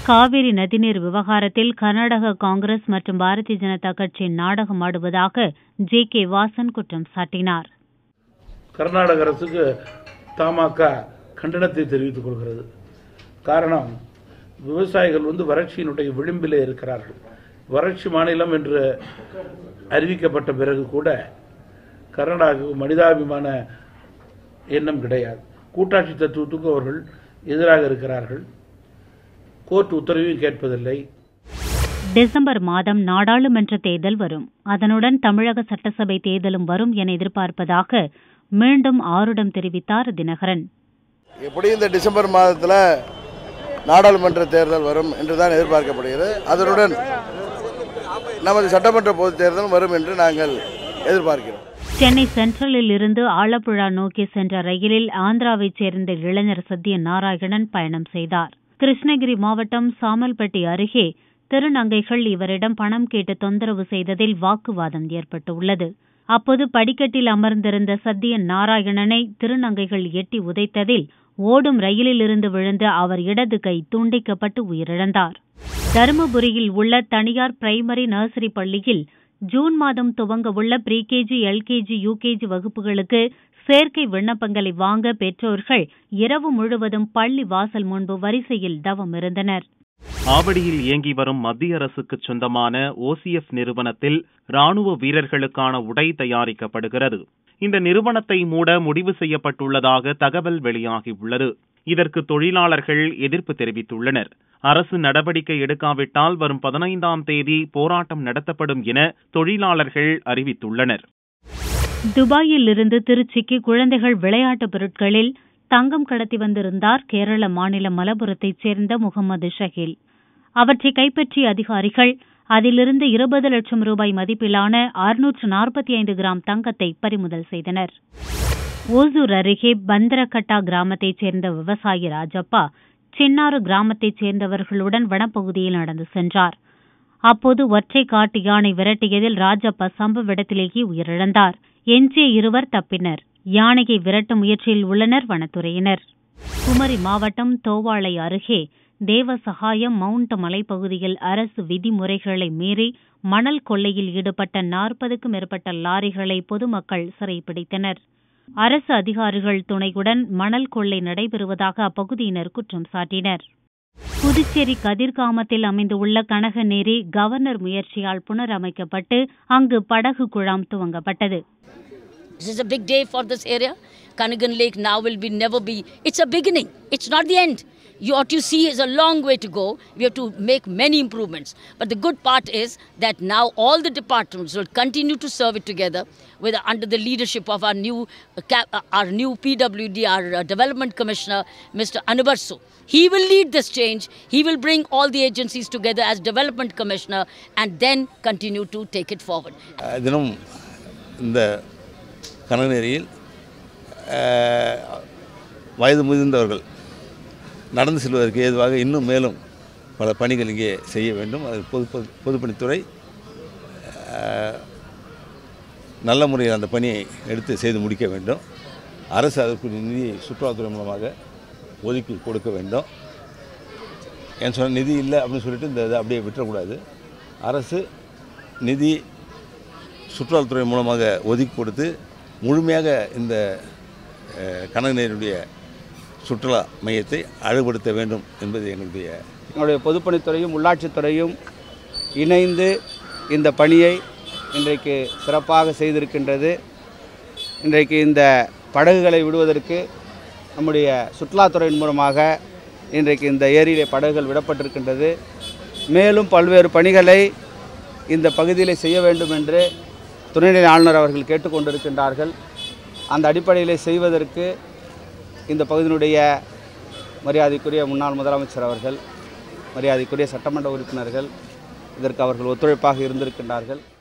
காவிரி நதிநீர் விவகாரத்தில் கர்நாடக காங்கிரஸ் மற்றும் பாரதிய ஜனதா கட்சி நாடகம் ஆடுவதாக ஜே கே வாசன் குற்றம் சாட்டினார் கர்நாடக அரசுக்கு தமாக கண்டனத்தை தெரிவித்துக் கொள்கிறது காரணம் விவசாயிகள் வந்து வறட்சியினுடைய விளிம்பிலே இருக்கிறார்கள் வறட்சி மாநிலம் என்று அறிவிக்கப்பட்ட பிறகு கூட கர்நாடகாவுக்கு மனிதாபிமான எண்ணம் கிடையாது கூட்டாட்சி தத்துவத்துக்கு அவர்கள் எதிராக இருக்கிறார்கள் கோர்ட் உத்தரவையும் கேட்பதில்லை டிசம்பர் மாதம் நாடாளுமன்ற தேர்தல் வரும் அதனுடன் தமிழக சட்டசபை தேர்தலும் வரும் என எதிர்பார்ப்பதாக மீண்டும் ஆருடம் தெரிவித்தார் தினகரன் எப்படி இந்த டிசம்பர் மாதத்தில் நாடாளுமன்ற தேர்தல் வரும் என்று தான் எதிர்பார்க்கப்படுகிறது அதனுடன் நமது சட்டமன்ற பொதுத் தேர்தல் வரும் என்று நாங்கள் எதிர்பார்க்கிறோம் சென்னை சென்ட்ரலில் இருந்து ஆலப்புழா நோக்கி சென்ற ரயிலில் ஆந்திராவைச் சேர்ந்த இளைஞர் சத்ய நாராயணன் பயணம் செய்தார் கிருஷ்ணகிரி மாவட்டம் சாமல்பட்டி அருகே திருநங்கைகள் இவரிடம் பணம் கேட்டு தொந்தரவு செய்ததில் வாக்குவாதம் ஏற்பட்டுள்ளது அப்போது படிக்கட்டில் அமர்ந்திருந்த சத்திய நாராயணனை திருநங்கைகள் எட்டி உதைத்ததில் ஓடும் ரயிலில் இருந்து விழுந்த அவர் இடது கை துண்டிக்கப்பட்டு உயிரிழந்தார் தருமபுரியில் உள்ள தனியார் பிரைமரி நர்சரி பள்ளியில் ஜூன் மாதம் துவங்க உள்ள ப்ரீகேஜி எல்கேஜி யூகேஜி வகுப்புகளுக்கு சேர்க்கை விண்ணப்பங்களை வாங்க பெற்றோர்கள் இரவு முழுவதும் பள்ளி வாசல் முன்பு வரிசையில் தவம் இருந்தனர் ஆவடியில் இயங்கி வரும் மத்திய அரசுக்கு சொந்தமான ஓசிஎஃப் நிறுவனத்தில் ராணுவ வீரர்களுக்கான உடை தயாரிக்கப்படுகிறது இந்த நிறுவனத்தை மூட முடிவு செய்யப்பட்டுள்ளதாக தகவல் வெளியாகியுள்ளது இதற்கு தொழிலாளர்கள் எதிர்ப்பு தெரிவித்துள்ளனர் அரசு நடவடிக்கை எடுக்காவிட்டால் வரும் பதினைந்தாம் தேதி போராட்டம் நடத்தப்படும் என தொழிலாளர்கள் அறிவித்துள்ளனர் துபாயில் இருந்து திருச்சிக்கு குழந்தைகள் விளையாட்டுப் பொருட்களில் தங்கம் கடத்தி வந்திருந்தார் கேரள மாநிலம் மலப்புரத்தைச் சேர்ந்த முகமது ஷஹீல் அவற்றை கைப்பற்றிய அதிகாரிகள் அதிலிருந்து இருபது லட்சம் ரூபாய் மதிப்பிலான அறுநூற்று நாற்பத்தி ஐந்து கிராம் தங்கத்தை பறிமுதல் செய்தனர் ஓசூர் அருகே பந்தரக்கட்டா கிராமத்தைச் சேர்ந்த விவசாயி ராஜப்பா சின்னாறு கிராமத்தைச் சேர்ந்தவர்களுடன் வனப்பகுதியில் நடந்து சென்றார் அப்போது ஒற்றை காட்டு யானை விரட்டியதில் ராஜப்பா சம்பவ இடத்திலேயே உயிரிழந்தார் எஞ்சிய இருவர் தப்பினர் யானையை விரட்டும் முயற்சியில் உள்ளனர் வனத்துறையினர் குமரி மாவட்டம் தோவாளை அருகே தேவசகாயம் மவுண்ட் மலைப்பகுதியில் அரசு விதிமுறைகளை மீறி மணல் கொள்ளையில் ஈடுபட்ட நாற்பதுக்கும் மேற்பட்ட லாரிகளை பொதுமக்கள் சிறைப்பிடித்தனர் அரசு அதிகாரிகள் துணையுடன் மணல் கொள்ளை நடைபெறுவதாக அப்பகுதியினர் குற்றம் சாட்டினர் புதுச்சேரி கதிர்காமத்தில் அமைந்துள்ள கனகநேரி கவர்னர் முயற்சியால் புனரமைக்கப்பட்டு அங்கு படகு குழாம் துவங்கப்பட்டது This is a big day for this area. Kanagan Lake now will be never be. It's a beginning. It's not the end. You, what you see is a long way to go. We have to make many improvements. But the good part is that now all the departments will continue to serve it together with under the leadership of our new uh, cap, uh, our new PWD, our uh, development commissioner, Mr. Anubarsu. He will lead this change. He will bring all the agencies together as development commissioner and then continue to take it forward. தினம் இந்த கணநெறியில் அஹ், வயது முதிர்ந்தவர்கள் நடந்து செல்வதற்கு ஏதுவாக இன்னும் மேலும் பல பணிகள் இங்கே செய்ய வேண்டும் அது பொது பொது- பொதுப்பணித்துறை அஹ், நல்ல முறையில் அந்த பணியை எடுத்து செய்து முடிக்க வேண்டும் அரசு அதற்குரிய நிதியை சுற்றுலாத்துறை மூலமாக ஒதுக்கி கொடுக்க வேண்டும் ஏன்னு சொன்ன நிதி இல்லை அப்படின்னு சொல்லிட்டு இந்த இதை அப்படியே விட்டுறக்கூடாது அரசு நிதி சுற்றுலாத்துறை மூலமாக ஒதுக்கி கொடுத்து முழுமையாக இந்த அஹ், கனகநேருடைய சுற்றுலா மையத்தை அழகுபடுத்த வேண்டும் என்பது எங்களுடைய எங்களுடைய பொதுப்பணித்துறையும் உள்ளாட்சித்துறையும் இணைந்து இந்த பணியை இன்றைக்கு சிறப்பாக செய்திருக்கின்றது இன்றைக்கு இந்த படகுகளை விடுவதற்கு நம்முடைய சுற்றுலாத்துறையின் மூலமாக இன்றைக்கு இந்த ஏரியிலே படகுகள் விடப்பட்டிருக்கின்றது மேலும் பல்வேறு பணிகளை இந்த பகுதியில் செய்ய வேண்டும் என்று துணைநிலை ஆளுநர் அவர்கள் கேட்டுக்கொண்டிருக்கின்றார்கள் அந்த அடிப்படையில் செய்வதற்கு இந்த பகுதியினுடைய மரியாதைக்குரிய முன்னாள் முதலமைச்சர் அவர்கள் மரியாதைக்குரிய சட்டமன்ற உறுப்பினர்கள் இதற்கு அவர்கள் ஒத்துழைப்பாக இருந்திருக்கின்றார்கள்